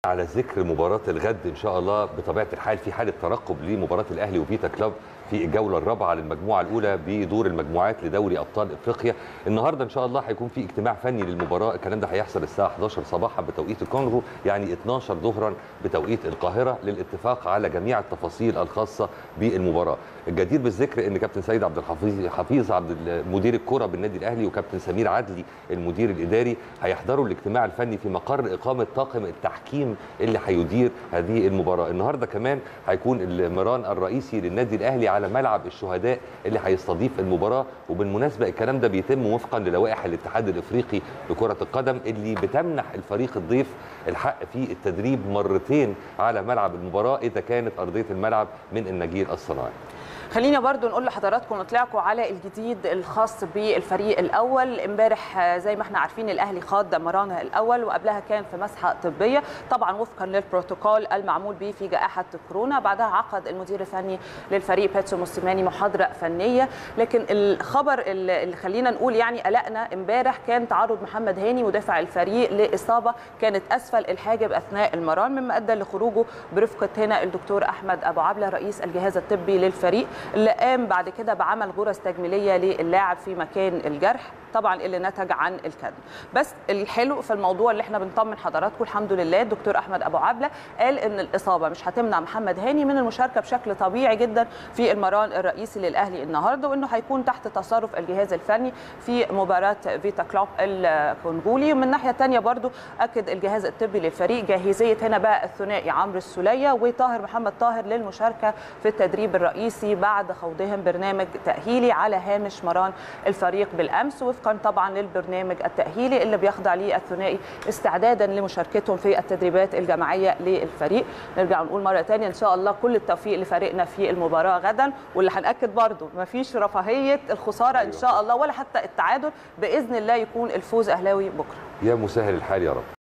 على ذكر مباراة الغد إن شاء الله بطبيعة الحال في حالة ترقب لمباراة الأهلي وفيتا كلوب في الجولة الرابعة للمجموعة الأولى بدور المجموعات لدوري أبطال إفريقيا النهاردة إن شاء الله هيكون في اجتماع فني للمباراة الكلام ده هيحصل الساعة 11 صباحا بتوقيت الكونغو يعني 12 ظهرا بتوقيت القاهرة للاتفاق على جميع التفاصيل الخاصة بالمباراة الجدير بالذكر ان كابتن سيد عبد الحفيظ حفيظ عبد مدير الكره بالنادي الاهلي وكابتن سمير عدلي المدير الاداري هيحضروا الاجتماع الفني في مقر اقامه طاقم التحكيم اللي هيدير هذه المباراه النهارده كمان هيكون المران الرئيسي للنادي الاهلي على ملعب الشهداء اللي هيستضيف المباراه وبالمناسبه الكلام ده بيتم وفقا للوائح الاتحاد الافريقي لكره القدم اللي بتمنح الفريق الضيف الحق في التدريب مرتين على ملعب المباراه اذا كانت ارضيه الملعب من النجيل الصناعي خلينا برضو نقول لحضراتكم نطلعكم على الجديد الخاص بالفريق الاول امبارح زي ما احنا عارفين الاهلي خاض مرانه الاول وقبلها كان في مسحه طبيه طبعا وفقا للبروتوكول المعمول به في جائحه كورونا بعدها عقد المدير الفني للفريق باتسو موسيماني محاضره فنيه لكن الخبر اللي خلينا نقول يعني قلقنا امبارح كان تعرض محمد هاني مدافع الفريق لاصابه كانت اسفل الحاجب اثناء المران مما ادى لخروجه برفقه هنا الدكتور احمد ابو عبله رئيس الجهاز الطبي للفريق اللي قام بعد كده بعمل غرز تجميليه للاعب في مكان الجرح طبعا اللي نتج عن الكدم بس الحلو في الموضوع اللي احنا بنطمن حضراتكم الحمد لله الدكتور احمد ابو عبله قال ان الاصابه مش هتمنع محمد هاني من المشاركه بشكل طبيعي جدا في المران الرئيسي للاهلي النهارده وانه هيكون تحت تصرف الجهاز الفني في مباراه فيتا كلوب الكونغولي ومن ناحيه ثانيه برضو اكد الجهاز الطبي للفريق جاهزيه هنا بقى الثنائي عمرو السوليه وطاهر محمد طاهر للمشاركه في التدريب الرئيسي بعد خوضهم برنامج تاهيلي على هامش مران الفريق بالامس وفقا طبعا للبرنامج التاهيلي اللي بيخضع ليه الثنائي استعدادا لمشاركتهم في التدريبات الجماعيه للفريق نرجع نقول مره ثانيه ان شاء الله كل التوفيق لفريقنا في المباراه غدا واللي هناكد برضو مفيش رفاهيه الخساره ان شاء الله ولا حتى التعادل باذن الله يكون الفوز اهلاوي بكره يا مسهل الحال يا رب